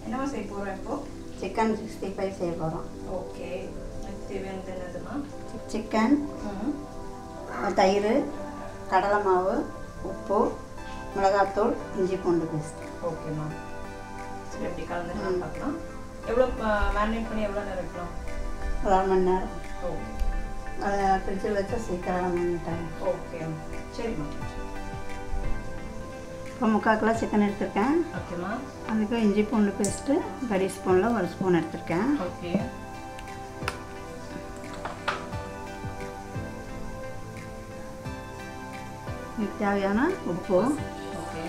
என்னம்மா செய்ய போகிறோம் இப்போ சிக்கன் சிக்ஸ்டி ஃபைவ் செய்ய போகிறோம் ஓகே எனக்கு தேவையானது என்னதுமா சிக்கன் ம் தயிர் கடலை மாவு உப்பு மிளகாத்தூள் இஞ்சி பூண்டு பேஸ்ட் ஓகேம்மா சரி எப்படி கலந்து ம். பார்க்கலாம் எவ்வளோ மேரினேட் பண்ணி எவ்வளோ நேரம் வைக்கலாம் ஒரு அரை மணி நேரம் ஓகே அதை ஃப்ரிட்ஜில் வச்சா சீக்கிரம் பண்ணிட்டாங்க ஓகே சரிம்மா இப்போ முக்கால் கிலோ சிக்கன் எடுத்திருக்கேன் ஓகேம்மா அதுக்கு இஞ்சி பூண்டு பேஸ்ட்டு கறி ஸ்பூனில் ஒரு ஸ்பூன் எடுத்திருக்கேன் ஓகே இதுக்கு தேவையான உப்பு ஓகே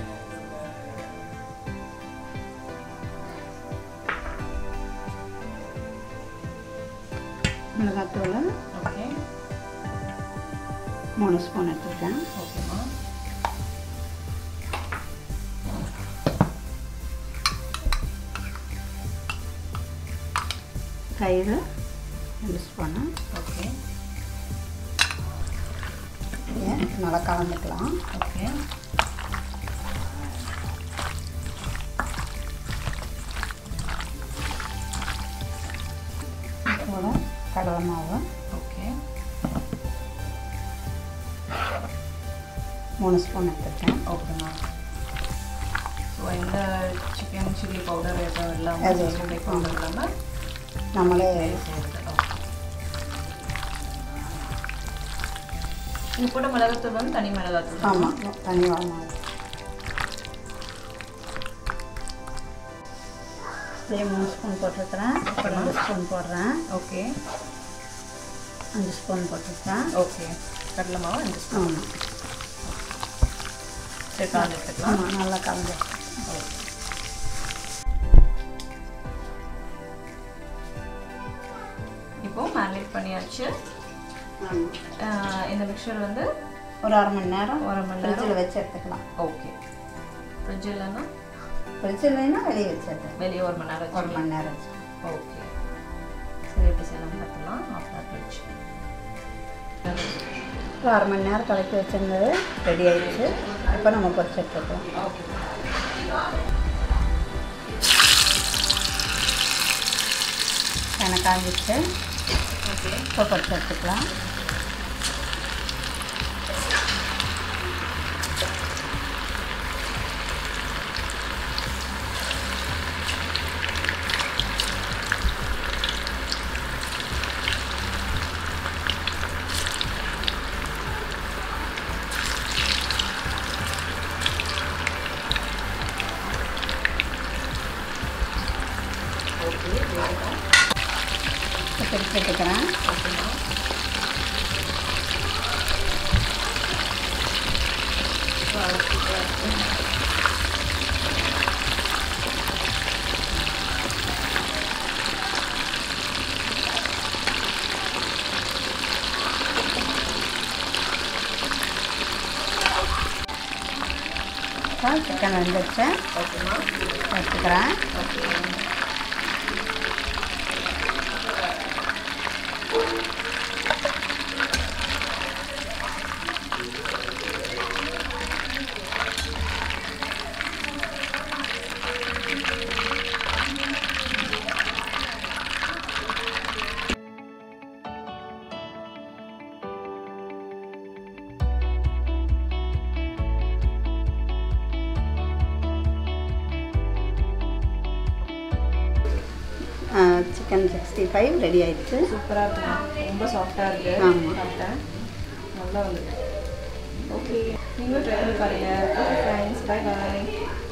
மிளகாத்தூள் ஓகே மூணு ஸ்பூன் எடுத்திருக்கேன் ஓகேம்மா தயிர் ரெண்டு ஸ்பூனு ஓகே நல்லா கலந்துக்கலாம் ஓகே கூட கடலை மாவு ஓகே மூணு ஸ்பூன் எடுத்திருக்கேன் ஓகேம்மா ஸோ எந்த சிக்கன் சில்லி பவுடர் எதுவும் இல்லாமல் அது சில்லி பவுடர் இல்லாமல் நம்மளே இது போட்ட மிளகாத்தூள் வந்து தனி மிளகாத்தூள் ஆமாம் தண்ணி மாவு இதே மூணு ஸ்பூன் போட்டிருக்கிறேன் இப்போ ரெண்டு ஸ்பூன் போடுறேன் ஓகே அஞ்சு ஸ்பூன் போட்டிருக்கேன் ஓகே கடலை மாவு அஞ்சு ஸ்பூன் ஆமாம் சரி கலந்து எடுத்துக்கலாம் ஆமாம் நல்லா கலந்து இப்போ மேரினேட் பண்ணியாச்சு ஆமாம் ஆஹ் இந்த மிக்சர் வந்து ஒரு அரை மணி நேரம் ஒரு மணி நேரம் ஃப்ரிட்ஜில் வச்சு எடுத்துக்கலாம் ஓகே ஃப்ரிட்ஜ் இல்லைன்னா ஃப்ரிட்ஜ் இல்லைன்னா வெளியே வச்சு எடுத்துக்கலாம் வெளியே ஒரு மணி நேரம் ஒரு மணி நேரம் வச்சு ஓகே சரி எப்படி செய்யலாம் பார்த்துலாம் ஆஃப்டர் ஃப்ரிட்ஜ் ஒரு அரை மணி நேரம் கலக்கி வச்சிருந்தது ரெடி ஆயிடுச்சு இப்போ நம்ம பொரிச்சு எடுத்துக்கலாம் ஓகே எண்ணெய் காஞ்சிச்சு ஓகே இப்போ பொரிச்சு எடுத்துக்கலாம் ஓகே வேணும் இப்போ பொரிச்சு எடுத்துக்கிறேன் ஓகேம்மா இப்போ சிக்கன் வெந்துருச்சு ஓகேம்மா எடுத்துக்கிறேன் okay chicken sixty five ready ஆயிடுச்சு சூப்பராக இருக்குமா ரொம்ப சாஃப்டாக இருக்கு ஆமா. சாப்பிட்டேன் நல்லா வந்து ஓகே நீங்களும் ட்ரை பண்ணி பாருங்க ஓகே ஃப்ரெண்ட்ஸ் பை பாய்